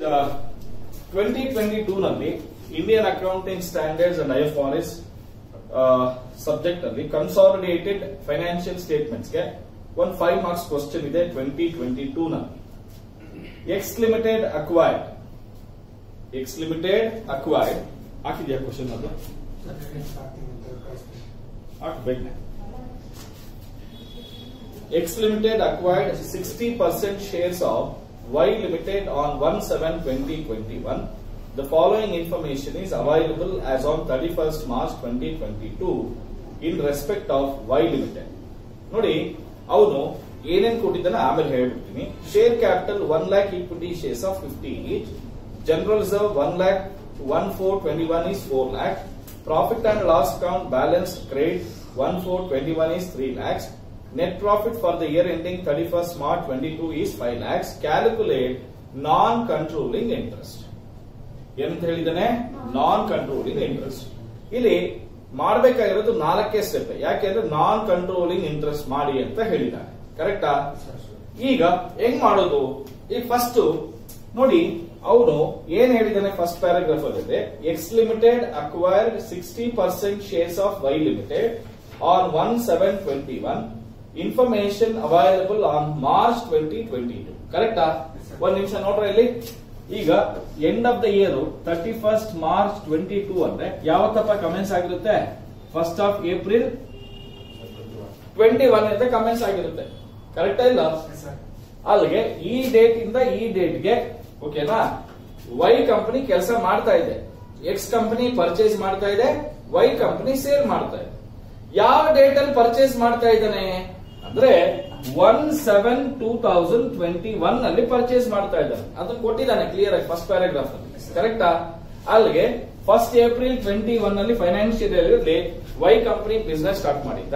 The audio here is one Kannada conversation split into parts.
ಟ್ವೆಂಟಿ ಟ್ವೆಂಟಿ ಟೂ ನಲ್ಲಿ Indian accounting standards and IFRS subject ಅಲ್ಲಿ ಕನ್ಸಾಲಿಡೇಟೆಡ್ ಫೈನಾನ್ಷಿಯಲ್ ಸ್ಟೇಟ್ಮೆಂಟ್ಸ್ ಗೆ ಒಂದು ಫೈವ್ ಮಾರ್ಕ್ಸ್ ಕ್ವಶನ್ ಇದೆ ಟ್ವೆಂಟಿ ಟ್ವೆಂಟಿ ಟೂ ನಲ್ಲಿ X limited acquired X limited acquired ಹಾಕಿದ್ಯಾ ಕ್ವಶನ್ ಅದು ಹಾಕ್ಬೇಕು X Limited acquired 60% shares of Y Limited on 1-7-2021. The following information is available as on 31st March 2022 in respect of Y Limited. ನೋಡಿ ಅವನು ಏನೇನ್ ಕೊಟ್ಟಿದ್ದಾನೆ ಆಮೇಲೆ ಹೇಳ್ಬಿಡ್ತೀನಿ share capital one lakh equity shares of fifty each general reserve one lakh one four twenty one is four lakh profit and loss account balance credit one four twenty one is three lakhs Net profit for the year ending 31st March 22 is 5 lakhs. Calculate non-controlling interest. ಏನಂತ ಹೇಳಿದಾನೆ ನಾನ್ ಕಂಟ್ರೋಲಿಂಗ್ ಇಂಟ್ರೆಸ್ಟ್ ಇಲ್ಲಿ ಮಾಡಬೇಕಾಗಿರೋದು ನಾಲ್ಕೇ ಸ್ಟೆಪ್ ಯಾಕೆಂದ್ರೆ ನಾನ್ ಕಂಟ್ರೋಲಿಂಗ್ ಇಂಟ್ರೆಸ್ಟ್ ಮಾಡಿ ಅಂತ ಹೇಳಿದ್ದಾನೆ ಕರೆಕ್ಟಾ ಈಗ ಹೆಂಗ್ ಮಾಡೋದು ಈಗ ಫಸ್ಟ್ ನೋಡಿ ಅವನು ಏನ್ ಹೇಳಿದಾನೆ ಫಸ್ಟ್ ಪ್ಯಾರಾಗ್ರಾಫ್ ಅಲ್ಲಿ X limited acquired sixty percent shares of Y limited on one seven twenty one information available on March twenty twenty two ಕರೆಕ್ಟಾ ಒಂದ್ ನಿಮಿಷ ನೋಡ್ರಿ ಇಲ್ಲಿ ಈಗ end of the year thirty first March twenty two ಅಂದ್ರೆ ಯಾವತ್ತಪ್ಪ ಕಮೆಂಟ್ಸ್ ಆಗಿರುತ್ತೆ first of April twenty one ಅಂತ ಕಮೆಂಟ್ಸ್ ಆಗಿರುತ್ತೆ ಕರೆಕ್ಟಾ ಇಲ್ಲ ಅಲ್ಲಿಗೆ ಈ ಡೇಟ್ ಇಂದ ಈ ಡೇಟ್ಗೆ ಓಕೆನಾ ವೈ ಕಂಪನಿ ಕೆಲಸ ಮಾಡ್ತಾ ಇದೆ ಎಕ್ಸ್ ಕಂಪನಿ ಪರ್ಚೇಸ್ ಮಾಡ್ತಾ ಇದೆ ವೈ ಕಂಪನಿ ಸೇಲ್ ಮಾಡ್ತಾ ಇದೆ ಯಾವ ಡೇಟ್ ಅಲ್ಲಿ ಪರ್ಚೇಸ್ ಮಾಡ್ತಾ ಇದ್ದಾನೆ ಅಂದ್ರೆ one seven two thousand twenty one ಅಲ್ಲಿ ಪರ್ಚೇಸ್ ಮಾಡ್ತಾ ಇದ್ದಾನೆ ಅದನ್ನ ಕೊಟ್ಟಿದ್ದಾನೆ ಕ್ಲಿಯರ್ ಆಗಿ ಫಸ್ಟ್ ಪ್ಯಾರಾಗ್ರಾಫ್ ಅಲ್ಲಿ ಕರೆಕ್ಟಾ ಅಲ್ಲಿಗೆ ಫಸ್ಟ್ ಏಪ್ರಿಲ್ ಟ್ವೆಂಟಿ ಒನ್ ಅಲ್ಲಿ ಫೈನಾನ್ಷಿಯಲ್ ಅಲ್ಲಿ ವೈ ಕಂಪನಿ ಬಿಸ್ನೆಸ್ ಸ್ಟಾರ್ಟ್ ಮಾಡಿದ್ದ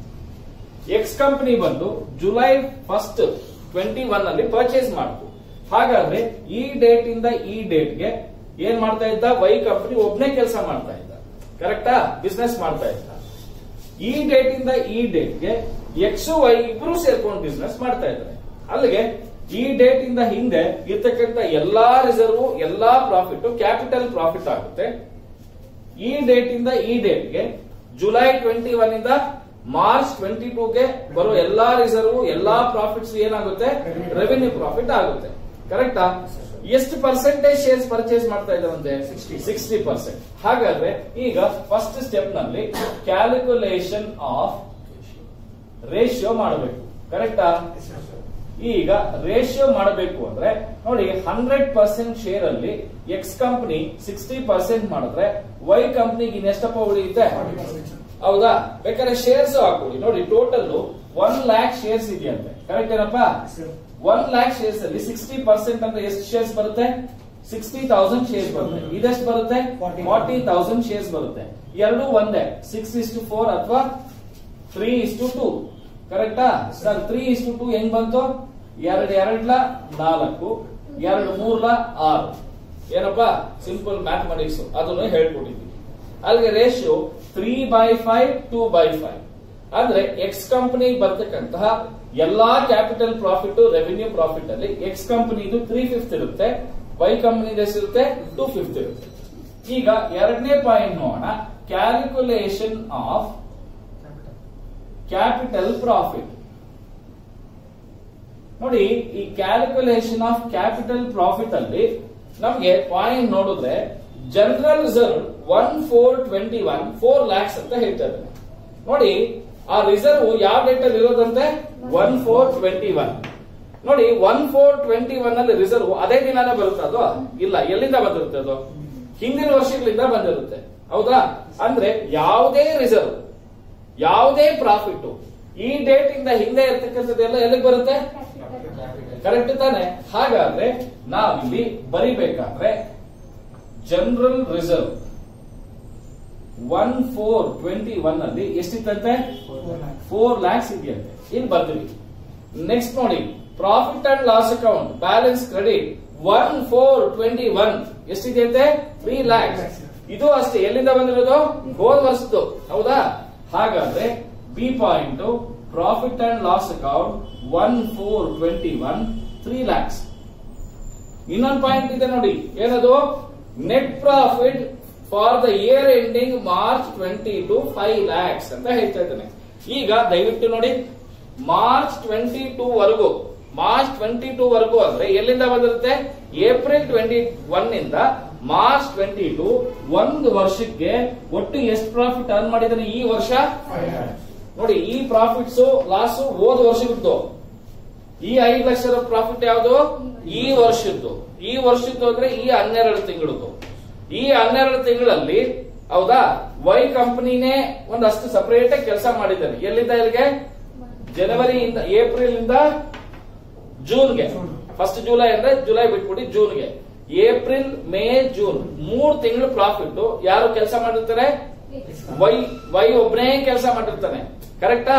ಎಕ್ಸ್ ಕಂಪನಿ ಬಂದು ಜುಲೈ ಫಸ್ಟ್ ಟ್ವೆಂಟಿ ಒನ್ ಅಲ್ಲಿ ಪರ್ಚೇಸ್ ಮಾಡ್ತು ಹಾಗಾದ್ರೆ ಈ ಡೇಟ್ ಇಂದ ಈ ಡೇಟ್ಗೆ ಏನ್ ಮಾಡ್ತಾ ಇದ್ದ ವೈ ಕಂಪನಿ ಒಬ್ನೇ ಕೆಲಸ ಮಾಡ್ತಾ ಇದ್ದ ಕರೆಕ್ಟಾ ಬಿಸ್ನೆಸ್ ಮಾಡ್ತಾ ಇದ್ದ ಈ ಡೇಟ್ ಇಂದ ಈ ಡೇಟ್ಗೆ ಎಕ್ಸ್ ವೈ ಇಬ್ರು ಸೇರ್ಕೊಂಡು ಬಿಸ್ನೆಸ್ ಮಾಡ್ತಾ ಇದ್ದಾರೆ ಅಲ್ಲಿಗೆ ಈ ಡೇಟ್ ಇಂದ ಹಿಂದೆ ಇರ್ತಕ್ಕಂಥ ಎಲ್ಲಾ ರಿಸರ್ವ್ ಎಲ್ಲಾ ಪ್ರಾಫಿಟ್ ಕ್ಯಾಪಿಟಲ್ ಪ್ರಾಫಿಟ್ ಆಗುತ್ತೆ ಈ ಡೇಟ್ ಇಂದ ಈ ಡೇಟ್ಗೆ ಜುಲೈ ಟ್ವೆಂಟಿ ಒನ್ ಇಂದ ಮಾರ್ಚ್ ಟ್ವೆಂಟಿ ಟೂಗೆ ಬರೋ ಎಲ್ಲಾ ರಿಸರ್ವ್ ಎಲ್ಲಾ ಪ್ರಾಫಿಟ್ಸ್ ಏನಾಗುತ್ತೆ ರೆವಿನ್ಯೂ ಪ್ರಾಫಿಟ್ ಆಗುತ್ತೆ ಕರೆಕ್ಟಾ ಎಷ್ಟು ಪರ್ಸೆಂಟೇಜ್ ಶೇರ್ಸ್ ಪರ್ಚೇಸ್ ಮಾಡ್ತಾ ಇದ್ದಾರಂತೆ ಸಿಕ್ಸ್ಟಿ ಪರ್ಸೆಂಟ್ ಹಾಗಾದ್ರೆ ಈಗ ಫಸ್ಟ್ ಸ್ಟೆಪ್ ನಲ್ಲಿ ಕ್ಯಾಲ್ಕುಲೇಷನ್ ಆಫ್ ರೇಷಿಯೋ ಮಾಡಬೇಕು ಕರೆಕ್ಟಾ ಈಗ ರೇಷಿಯೋ ಮಾಡಬೇಕು ಅಂದ್ರೆ ನೋಡಿ ಹಂಡ್ರೆಡ್ ಪರ್ಸೆಂಟ್ ಶೇರ್ ಅಲ್ಲಿ ಎಕ್ಸ್ ಕಂಪನಿ ಸಿಕ್ಸ್ಟಿ ಪರ್ಸೆಂಟ್ ಮಾಡಿದ್ರೆ ವೈ ಕಂಪನಿಗೆ ಇನ್ನೆಷ್ಟಪ್ಪ ಉಳಿಯುತ್ತೆ ಹೌದಾ ಬೇಕಾದ್ರೆ ಶೇರ್ಸ್ ಹಾಕೊಳ್ಳಿ ನೋಡಿ ಟೋಟಲ್ ಒನ್ ಲ್ಯಾಕ್ ಶೇರ್ಸ್ ಇದೆಯಂತೆ ಕರೆಕ್ಟ್ ಏನಪ್ಪ ಒನ್ ಲ್ಯಾಕ್ ಶೇರ್ಸ್ ಅಲ್ಲಿ ಸಿಕ್ಸ್ಟಿ ಪರ್ಸೆಂಟ್ ಅಂದ್ರೆ ಎಷ್ಟು ಶೇರ್ಸ್ ಬರುತ್ತೆ ಸಿಕ್ಸ್ಟಿ ತೌಸಂಡ್ ಶೇರ್ಸ್ ಬರುತ್ತೆ ಇದೆಷ್ಟು ಬರುತ್ತೆ ಫಾರ್ಟಿ ತೌಸಂಡ್ ಶೇರ್ಸ್ ಬರುತ್ತೆ ಎರಡು ಒಂದೇ ಸಿಕ್ಸ್ ಇಸ್ ಟು ಫೋರ್ ಅಥವಾ ತ್ರೀ ಇಸ್ ಟು ಟೂ ಕರೆಕ್ಟಾ sir three is to two ಹೆಂಗ್ ಬಂತು ಎರಡು ಎರಡ್ಲ ನಾಲ್ಕು ಎರಡು ಮೂರ್ಲ ಆರು ಏನಪ್ಪಾ ಸಿಂಪಲ್ ಮ್ಯಾಥಮೆಟಿಕ್ಸ್ ಅದನ್ನು ಹೇಳ್ಕೊಟ್ಟಿದ್ವಿ ಅಲ್ಲಿಗೆ ratio three by five two by five ಅಂದ್ರೆ ಎಕ್ಸ್ ಕಂಪನಿ ಬರ್ತಕ್ಕಂತಹ ಎಲ್ಲಾ ಕ್ಯಾಪಿಟಲ್ ಪ್ರಾಫಿಟ್ ರೆವಿನ್ಯೂ ಪ್ರಾಫಿಟ್ ಅಲ್ಲಿ ಎಕ್ಸ್ ಕಂಪನಿದು ತ್ರೀ ಫಿಫ್ತ್ ಇರುತ್ತೆ ವೈ ಕಂಪನಿ ಎಷ್ಟಿರುತ್ತೆ ಟೂ ಫಿಫ್ತ್ ಇರುತ್ತೆ ಈಗ ಎರಡನೇ ಪಾಯಿಂಟ್ ನೋಡೋಣ ಕ್ಯಾಲ್ಕುಲೇಷನ್ ಆಫ್ ಕ್ಯಾಪಿಟಲ್ ಪ್ರಾಫಿಟ್ ನೋಡಿ ಈ ಕ್ಯಾಲ್ಕುಲೇಷನ್ ಆಫ್ ಕ್ಯಾಪಿಟಲ್ ಪ್ರಾಫಿಟ್ ಅಲ್ಲಿ ನಮ್ಗೆ ಪಾಯಿಂಟ್ ನೋಡಿದ್ರೆ general reserve one four twenty one four lakhs ಅಂತ ಹೇಳ್ತಾ ಇದ್ದಾರೆ ನೋಡಿ ಆ ರಿಸರ್ವ್ ಯಾವ ಡೇಟ್ ಅಲ್ಲಿ ಇರೋದಂತೆ ಒನ್ ಫೋರ್ ಟ್ವೆಂಟಿ ಒನ್ ನೋಡಿ ಒನ್ ಫೋರ್ ಟ್ವೆಂಟಿ ಒನ್ ಅಲ್ಲಿ ರಿಸರ್ವ್ ಅದೇ ದಿನಾನೇ ಬರುತ್ತೆ ಅದು ಇಲ್ಲ ಎಲ್ಲಿಂದ ಬಂದಿರುತ್ತೆ ಅದು ಹಿಂದಿನ ವರ್ಷಗಳಿಂದ ಬಂದಿರುತ್ತೆ ಹೌದಾ ಅಂದ್ರೆ ಯಾವುದೇ ರಿಸರ್ವ್ ಯಾವುದೇ ಪ್ರಾಫಿಟ್ ಈ ಡೇಟ್ ಇಂದ ಹಿಂದೆ ಇರ್ತಕ್ಕಂಥದ್ದೆಲ್ಲ ಎಲ್ಲಿಗೆ ಬರುತ್ತೆ ಕರೆಕ್ಟ್ ತಾನೆ ಹಾಗಾದ್ರೆ ನಾವಿಲ್ಲಿ ಬರಿಬೇಕಾದ್ರೆ general reserve one four twenty one ಅಲ್ಲಿ ಎಷ್ಟಿತ್ತಂತೆ ಫೋರ್ ಲ್ಯಾಕ್ಸ್ ಇದೆಯಂತೆ ಇಲ್ಲಿ ಬರ್ತೀವಿ ನೆಕ್ಸ್ಟ್ ನೋಡಿ profit and loss account balance credit one four twenty one ಎಷ್ಟಿದೆಯಂತೆ ತ್ರೀ ಲ್ಯಾಕ್ಸ್ ಇದು ಅಷ್ಟೇ ಎಲ್ಲಿಂದ ಬಂದಿರೋದು ಹೋದ ವರ್ಷದ್ದು ಹೌದಾ ಹಾಗಾದ್ರೆ B point profit and loss account one four twenty one three lakhs ಇನ್ನೊಂದು ಪಾಯಿಂಟ್ ಇದೆ ನೋಡಿ ಏನದು net profit for the year ending March twenty two five lakhs ಅಂತ ಹೇಳ್ತಾ ಇದ್ದಾನೆ ಈಗ ದಯವಿಟ್ಟು ನೋಡಿ ಮಾರ್ಚ್ ಟ್ವೆಂಟಿ ಟೂ ವರೆಗೂ ಮಾರ್ಚ್ ಟ್ವೆಂಟಿ ಟೂ ವರೆಗೂ ಅಂದ್ರೆ ಎಲ್ಲಿಂದ ಬಂದಿರುತ್ತೆ ಏಪ್ರಿಲ್ ಟ್ವೆಂಟಿ ಒನ್ ಇಂದ ಮಾರ್ಚ್ ಟ್ವೆಂಟಿ ಟು ಒಂದು ವರ್ಷಕ್ಕೆ ಒಟ್ಟು ಎಷ್ಟು ಪ್ರಾಫಿಟ್ ಅರ್ನ್ ಮಾಡಿದಾನೆ ಈ ವರ್ಷ ನೋಡಿ ಈ ಪ್ರಾಫಿಟ್ಸ್ ಲಾಸ್ ಹೋದ ವರ್ಷದ್ದು ಈ ಐದು ಲಕ್ಷದ ಪ್ರಾಫಿಟ್ ಯಾವುದು ಈ ವರ್ಷದ್ದು ಈ ವರ್ಷದ್ದು ಅಂದ್ರೆ ಈ ಹನ್ನೆರಡು ತಿಂಗಳದ್ದು ಈ ಹನ್ನೆರಡು ತಿಂಗಳಲ್ಲಿ ಹೌದಾ ವೈ ಕಂಪನಿನೇ ಒಂದಷ್ಟು ಸಪರೇಟ್ ಆಗಿ ಕೆಲಸ ಮಾಡಿದ್ದಾನೆ ಎಲ್ಲಿಂದ ಇಲ್ಲಿಗೆ ಜನವರಿಯಿಂದ ಏಪ್ರಿಲ್ ಇಂದ ಜೂನ್ಗೆ ಫಸ್ಟ್ ಜುಲೈ ಅಂದ್ರೆ ಜುಲೈ ಬಿಟ್ಬಿಡಿ ಜೂನ್ಗೆ ಏಪ್ರಿಲ್ ಮೇ ಜೂನ್ ಮೂರ್ ತಿಂಗಳು ಪ್ರಾಫಿಟ್ ಯಾರು ಕೆಲಸ ಮಾಡಿರ್ತಾರೆ ವೈ ವೈ ಒಬ್ಬನೇ ಕೆಲಸ ಮಾಡಿರ್ತಾನೆ ಕರೆಕ್ಟಾ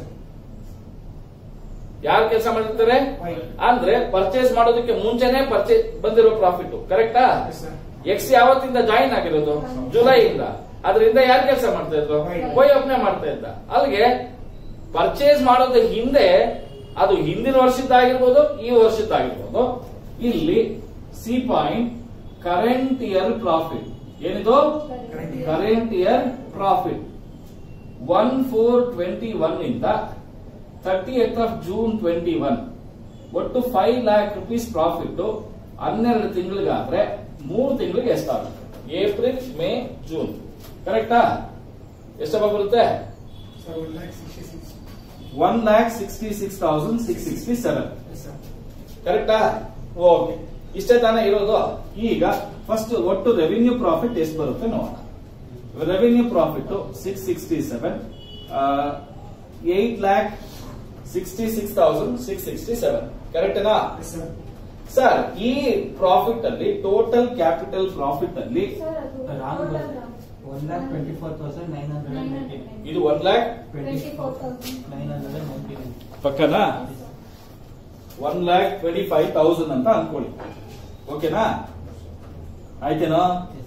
ಯಾರು ಕೆಲಸ ಮಾಡಿರ್ತಾರೆ ವೈ. ಅಂದ್ರೆ ಪರ್ಚೇಸ್ ಮಾಡೋದಕ್ಕೆ ಮುಂಚೆನೆ ಪರ್ಚೇಸ್ ಬಂದಿರೋ ಪ್ರಾಫಿಟ್ ಕರೆಕ್ಟಾ ಎಕ್ಸ್ ಯಾವತ್ತಿಂದ ಜಾಯಿನ್ ಆಗಿರೋದು ಜುಲೈಯಿಂದ ಅದರಿಂದ ಯಾರು ಕೆಲಸ ಮಾಡ್ತಾ ಇದ್ರು ವೈ. ವೈ ಒಬ್ಬನೇ ಮಾಡ್ತಾ ಇದ್ದ ಅಲ್ಲಿಗೆ ಪರ್ಚೇಸ್ ಮಾಡೋದ್ರ ಹಿಂದೆ ಅದು ಹಿಂದಿನ ವರ್ಷದ್ದಾಗಿರ್ಬೋದು ಈ ವರ್ಷದ್ದಾಗಿರ್ಬೋದು ಇಲ್ಲಿ C point current year profit ಏನಿದು Current year. Current year profit one four twenty one ಇಂದ thirtieth of June twenty one ಒಟ್ಟು ಫೈವ್ ಲ್ಯಾಕ್ ರುಪೀಸ್ ಪ್ರಾಫಿಟ್ ಹನ್ನೆರಡು ತಿಂಗಳಿಗಾದ್ರೆ ಮೂರು ತಿಂಗಳಿಗೆ ಎಷ್ಟಾಗುತ್ತೆ ಏಪ್ರಿಲ್ ಮೇ ಜೂನ್ ಕರೆಕ್ಟಾ ಎಷ್ಟಪ್ಪ ಬರುತ್ತೆ Sir, one lakh sixty-six. One lakh sixty six thousand six sixty seven Yes, sir. ಕರೆಕ್ಟಾ ಓಕೆ ಇಷ್ಟೇ ತಾನೇ ಇರೋದು ಈಗ ಫಸ್ಟ್ ಒಟ್ಟು ರೆವಿನ್ಯೂ ಪ್ರಾಫಿಟ್ ಎಷ್ಟು ಬರುತ್ತೆ ನೋಡೋಣ revenue profit six sixty seven eight lakh sixty six thousand six sixty seven ಕರೆಕ್ಟೇನಾ Yes, sir. ಸರ್ ಈ ಪ್ರಾಫಿಟ್ ಅಲ್ಲಿ ಟೋಟಲ್ ಕ್ಯಾಪಿಟಲ್ ಪ್ರಾಫಿಟ್ ಅಲ್ಲಿ Wrong one. One lakh twenty-four thousand nine hundred and ninety-nine. ಇದು one lakh Twenty-four nine hundred and ninety-nine. ಪಕ್ಕನಾ one lakh twenty five thousand ಅಂತ ಅನ್ಕೊಳ್ಳಿ ಓಕೆನಾ ಆಯ್ತೇನೋ Yes.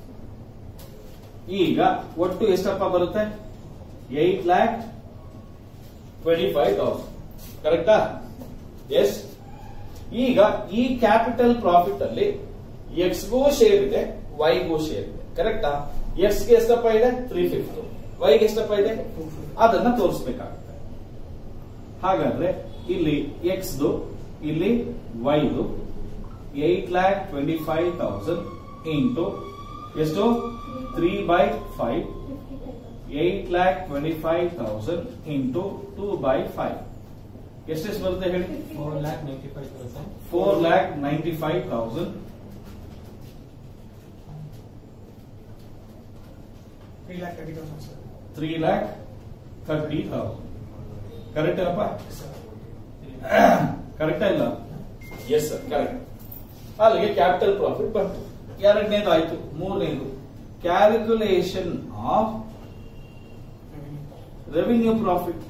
ಈಗ ಒಟ್ಟು ಎಷ್ಟಪ್ಪ ಬರುತ್ತೆ eight lakh twenty five thousand ಕರೆಕ್ಟಾ ಎಸ್ ಈಗ ಈ ಕ್ಯಾಪಿಟಲ್ ಪ್ರಾಫಿಟ್ ಅಲ್ಲಿ ಎಕ್ಸ್ಗೂ ಶೇರ್ ಇದೆ ವೈಗೂ ಶೇರ್ ಇದೆ ಕರೆಕ್ಟಾ ಎಕ್ಸ್ ಗೆ ಎಷ್ಟಪ್ಪ ಇದೆ ತ್ರೀ ಫಿಫ್ಟಿ ವೈಗೆ ಎಷ್ಟಪ್ಪ ಇದೆ ಅದನ್ನ ತೋರಿಸ್ಬೇಕಾಗುತ್ತೆ ಹಾಗಾದ್ರೆ ಇಲ್ಲಿ ಎಕ್ಸ್ ಇಲ್ಲಿ ವೈದು eight lakh twenty five thousand into ಎಷ್ಟು three by five eight lakh twenty five thousand into two by five ಎಷ್ಟೆಷ್ಟು ಬರುತ್ತೆ ಹೇಳಿ Four lakh ninety-five thousand. Four lakh ninety five thousand Three lakh thirty thousand, sir. Three lakh thirty thousand correct ಏನಪ್ಪ Yes, sir. ಕರೆಕ್ಟಾ ಇಲ್ಲ ಎಸ್ ಸರ್ ಕರೆಕ್ಟ್ ಅಲ್ಲಿಗೆ ಕ್ಯಾಪಿಟಲ್ ಪ್ರಾಫಿಟ್ ಬಂತು ಎರಡನೇದು ಆಯ್ತು ಮೂರನೇದು calculation of Revenue. Revenue profit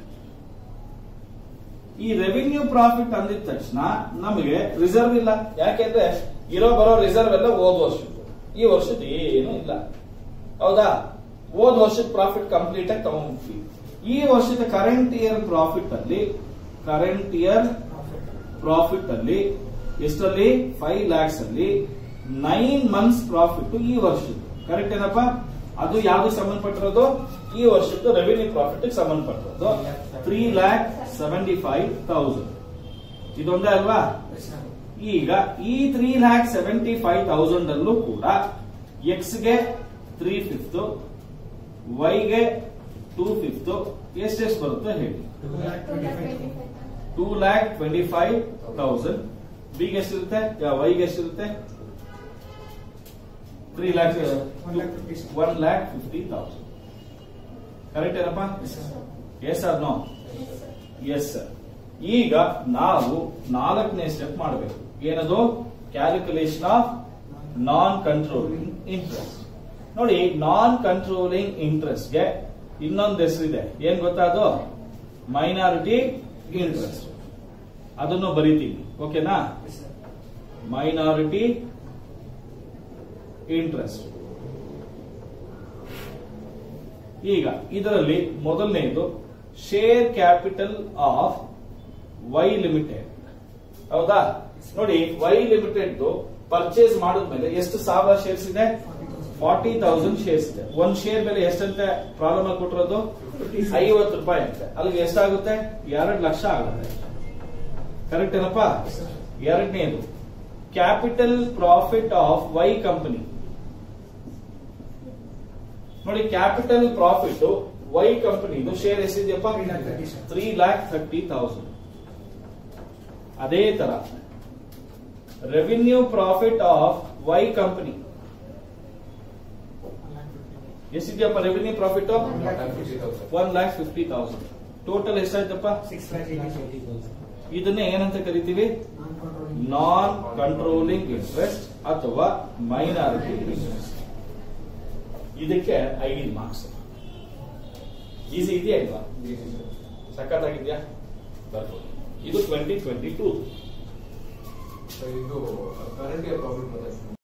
ಈ ರೆವಿನ್ಯೂ ಪ್ರಾಫಿಟ್ ಅಂದಿದ ತಕ್ಷಣ ನಮಗೆ ರಿಸರ್ವ್ ಇಲ್ಲ ಯಾಕೆಂದ್ರೆ ಇರೋ ಬರೋ ರಿಸರ್ವ್ ಎಲ್ಲ ಹೋದ ವರ್ಷದ್ದು ಈ ವರ್ಷದ ಏನು ಇಲ್ಲ ಹೌದಾ ಹೋದ ವರ್ಷದ ಪ್ರಾಫಿಟ್ ಕಂಪ್ಲೀಟ್ ಆಗಿ ತಗೊಂಡ್ಬಿಟ್ವಿ ಈ ವರ್ಷದ ಕರೆಂಟ್ ಇಯರ್ ಪ್ರಾಫಿಟ್ ಅಲ್ಲಿ ಕರೆಂಟ್ ಇಯರ್ Profit. ಪ್ರಾಫಿಟ್ ಅಲ್ಲಿ ಎಷ್ಟರಲ್ಲಿ ಫೈವ್ ಲ್ಯಾಕ್ಸ್ ಅಲ್ಲಿ ನೈನ್ ಮಂತ್ಸ್ ಪ್ರಾಫಿಟ್ ಈ ವರ್ಷದ್ದು ಕರೆಕ್ಟ್ ಏನಪ್ಪ ಅದು ಯಾವ್ದು ಸಂಬಂಧಪಟ್ಟಿರೋದು ಈ ವರ್ಷದ್ದು ರೆವಿನ್ಯೂ ಪ್ರಾಫಿಟ್ ಸಂಬಂಧಪಟ್ಟಿರೋದು three lakh seventy five thousand ಇದೊಂದೇ ಅಲ್ವಾ Yes, sir. ಈಗ ಈ three lakh seventy five thousand ಅಲ್ಲೂ ಕೂಡ ಎಕ್ಸ್ ಗೆ ತ್ರೀ ಫಿಫ್ತ್ ವೈಗೆ ಟೂ ಫಿಫ್ತ್ ಎಷ್ಟೆಷ್ಟು ಬರುತ್ತೆ ಹೇಳಿ Two lakh twenty-five thousand. Two lakh twenty five thousand ಬಿಗೆ ಎಷ್ಟಿರುತ್ತೆ ವೈಗೆ ಎಷ್ಟಿರುತ್ತೆ three lakh One lakh fifty, sir. One lakh fifty thousand correct ಏನಪ್ಪ Yes, sir. Yes or no yes sir ಈಗ ನಾವು ನಾಲ್ಕನೇ ಸ್ಟೆಪ್ ಮಾಡಬೇಕು ಏನದು calculation of non controlling interest ನೋಡಿ ನಾನ್ ಕಂಟ್ರೋಲಿಂಗ್ ಇಂಟ್ರೆಸ್ಟ್ ಗೆ ಇನ್ನೊಂದು ಹೆಸರಿದೆ ಏನ್ ಗೊತ್ತಾ ಅದು ಮೈನಾರಿಟಿ ಇಂಟ್ರೆಸ್ಟ್ ಅದನ್ನು ಬರಿತೀವಿ ಓಕೆನಾ Yes, sir. ಮೈನಾರಿಟಿ ಇಂಟ್ರೆಸ್ಟ್ ಈಗ ಇದರಲ್ಲಿ ಮೊದಲನೇದು share capital of Y limited ಹೌದಾ ನೋಡಿ ವೈ ಲಿಮಿಟೆಡ್ ಪರ್ಚೇಸ್ ಮಾಡಿದ್ಮೇಲೆ ಎಷ್ಟು ಸಾವಿರ ಶೇರ್ಸ್ ಇದೆ ಫಾರ್ಟಿ ತೌಸಂಡ್ ಶೇರ್ಸ್ ಇದೆ ಒಂದ್ ಶೇರ್ ಬೆಲೆ ಎಷ್ಟಂತೆ ಪ್ರಾರಂಭ ಕೊಟ್ಟಿರೋದು ಐವತ್ತು ರೂಪಾಯಿ ಅಂತೆ ಅಲ್ಲಿಗೆ ಎಷ್ಟಾಗುತ್ತೆ ಎರಡು ಲಕ್ಷ ಆಗುತ್ತೆ ಕರೆಕ್ಟ್ ಏನಪ್ಪ ಎರಡನೇದು capital profit of Y company ನೋಡಿ ಕ್ಯಾಪಿಟಲ್ ಪ್ರಾಫಿಟ್ ವೈ ಕಂಪನಿದು ಶೇರ್ ಎಷ್ಟಿದೆಯಪ್ಪ Three lakh thirty, sir. Three lakh thirty thousand ಅದೇ ತರ revenue profit of Y company ಎಷ್ಟಿದೆಯಪ್ಪ revenue profit one lakh fifty thousand total ಎಷ್ಟಾಯ್ತಪ್ಪ ಸಿಕ್ಸ್ ಲ್ಯಾಕ್ ಏಯ್ಟಿ ಇದನ್ನೇ ಏನಂತ ಕರಿತೀವಿ non controlling non controlling interest ಅಥವಾ ಮೈನಾರಿಟಿ ಇಂಟ್ರೆಸ್ಟ್ ಇದಕ್ಕೆ ಐದು ಮಾರ್ಕ್ಸ್ ಈಸಿ ಇದೆಯಾ ಇಲ್ವಾ ಸಖತ್ತಾಗಿದ್ಯಾ ಬರ್ಬೋದು ಇದು ಟ್ವೆಂಟಿ ಟ್ವೆಂಟಿ ಟೂ ಇದು ಕರೆಂಟ್ ಪ್ರಾಫಿಟ್